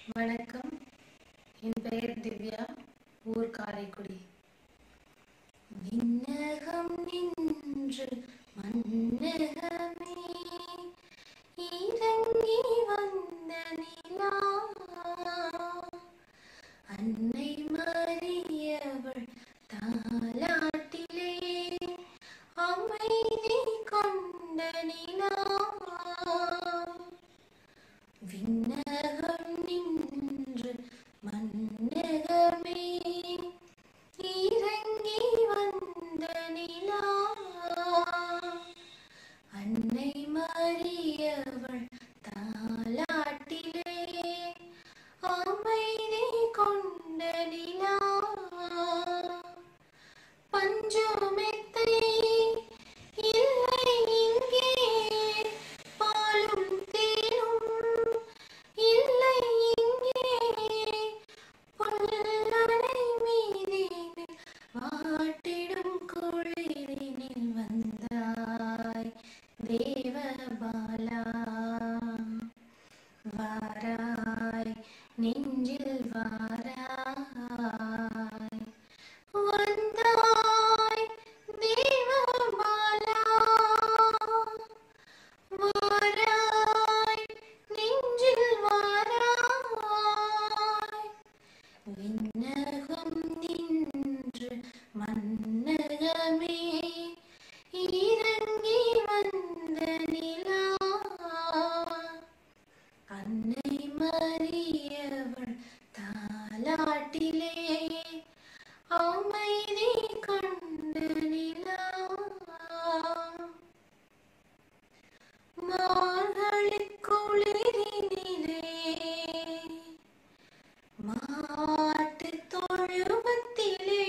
வணக்கம் என் பெயர் திவ்யா ஊர் காரைக்குடி விண்ணகம் நின்று மன்னகமே இறங்கி வந்த நிலா அன்னை மறியவள் தாலாட்டிலே அமைதி கொண்ட நிலா விண்ணகம் நின்று மன்னகமே இறங்கி வந்த நிலா அன்னை மறியவள் தாலாட்டிலே அமைதி கொண்ட நிலா பஞ்சுமெத்தை இல்லை இங்கே பாலும் தேனும் இல்லை இங்கே பொல்லனை மீதினில் வாட்டிடும் குளிரினில் வந்தாய் தேவபாலா வாராய் நெஞ்சில் வாராய் வந்தாய் தேவபாலா வாராய் நெஞ்சில் வாராய் விண்ணகம் நின்று மன்னகமே இறங்கி வந்த நிலா அன்னை மறியவள் தாலாட்டிலே அமைதி கொண்ட நிலா மார்கழி குளிரினிலே மாட்டு தொழுவத்திலே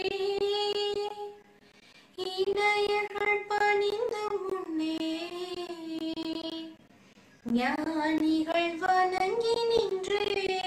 இடையர்கள் பணிந்து முன்னே ஞானிகள் வணங்கி நின்றே